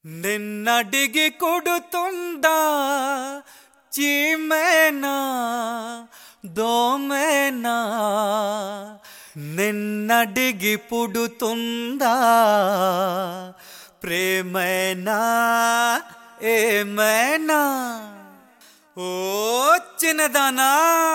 నిన్నడిగి కొడుతుందా చీమేనా దోమేనా నిన్నడిగి పుడుతుందా ప్రేమేనా ఏమైనా ఓ చిన్నదానా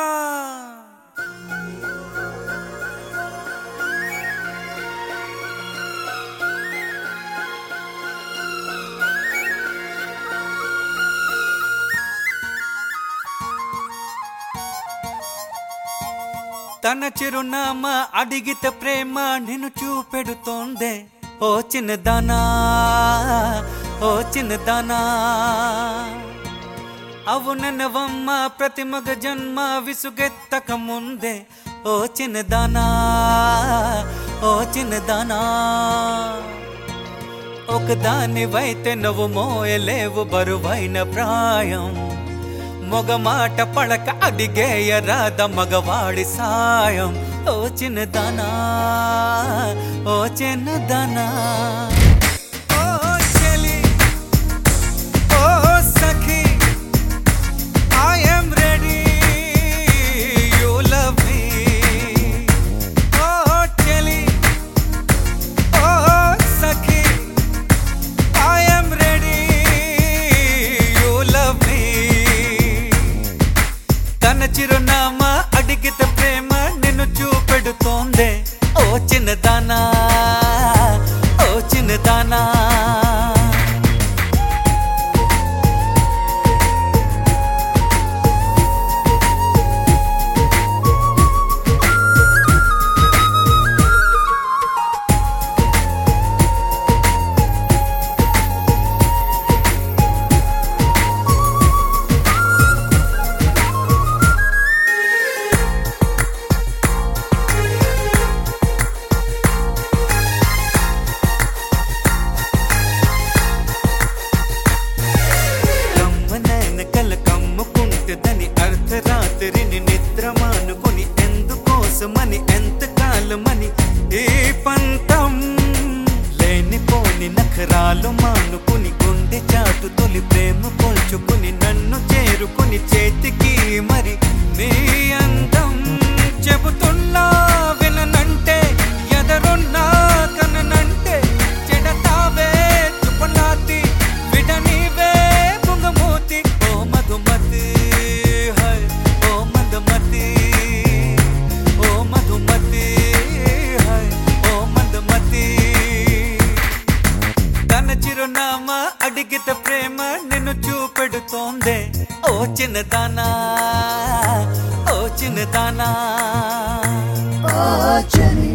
తన చిరునామా అడిగితే ప్రేమ నిన్ను చూపెడుతోందే ఓ చిన్నదానా ఓ చిన్నదానా అవుననవమ్మ ప్రతి మగ జన్మ విసుగెత్తక ముందే ఓ చిన్నదానా ఓ చిన్నదానా ఒకదానివైతే నువ్వు మోయలేవు బరువైన ప్రాయం మొగ మాట పడక అడిగేయరాద మగవాడి సాయం ఓ చిన్నదానా ఓ చిన్నదానా ఓ చెలి ఓ సఖీ I am ready. You love me. Oh, Kelly. Oh, Sakhi. I am ready. You love me. తన చిరునామా అడిగితే ప్రేమ నిన్ను చూపెడుతోందే ఓ చిన్నదానా ఓ చిన్నదానా కమ్మనైన కల కమ్ముకుంటుందని అర్ధరాత్రిని నిద్ర మానుకొని ఎందుకోసమని ఎంత కాలమని ఏ పంతం లేనిపోని నఖరాలు మానుకుని గుండె చాటు తొలి ప్రేమ పోల్చుకుని నన్ను చేరుకుని చేతికి మరి నీ అందం చెబుతున్నా విననంటే ఎదరున్నా కననంటే చెడతావే చుపనాతి విడనీవే బుంగమూతి ఓ మధుమతి హై ఓ మధుమతి ఓ మధుమతి హై ఓ మధుమతి తన చిరునామా అడిగితే ప్రేమ నిన్ను చూపెడుతోందే ఓ చిన్నదానా ఓ చిన్నదానా Oh, Jenny.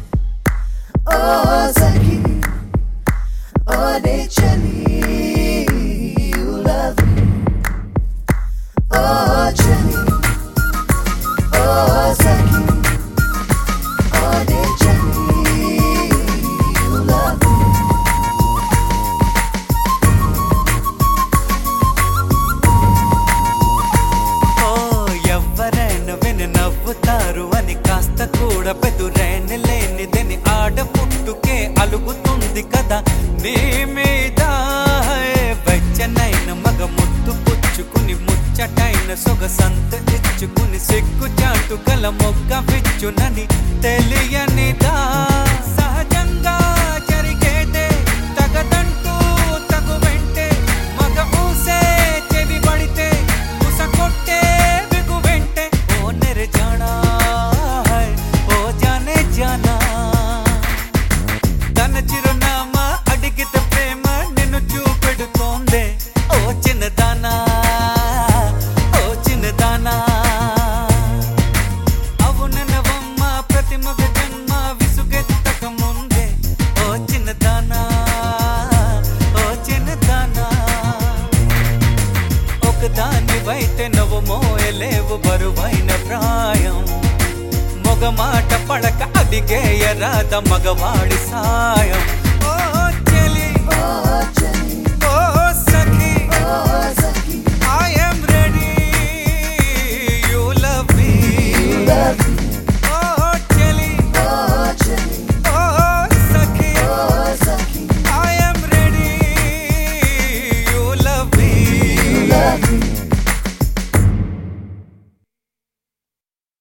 Oh, Zaki. Oh, de Jenny. You love me. Oh, Jenny. Oh, Zaki. Oh, de Jenny. You love me. ఓ ఎవ్వరైనా విని నవ్వుతారు అని కాస్త కూడా పెదురైన లేనిదని ఆడ పుట్టుకే అలుగుతుంది కదా నీ మీద వెచ్చనైన మగ ముద్దు పుచ్చుకుని ముచ్చటైన సొగసంత ఇచ్చుకుని సిగ్గు చాటు గల మొగ్గ విచ్చునని తెలియనిదా సహజంగా జరిగేదే తగదంటూ తగు వెంటే మగ ఊసే చెవి పడితే ముస కొట్టే బిగు వెంటే ఓ నెర జానా హై, ఓ జానే జానా తన చిరునామా అడిగితే ప్రేమ నిన్ను చూపెడుతోందే ఓ చిన్నదానా ఓ చిన్నదానా అవుననవమ్మ ప్రతి మగ జన్మ విసుగెత్తక ముందే ఓ చిన్నదానా ఓ చిన్నదానా ఒకదానివైతే నువ్వు మోయలేవు బరువైన ప్రాయం మొగ మాట పడక అడిగేయరాద మగవాడి సాయం ఓ చెలి Oh, Jenny. Oh Sakhi Oh, Zaki. I am ready. You love me. You love me. Oh, Jelly. Oh, Jenny. Oh, Sakhi. Oh, Zaki. I am ready. love me.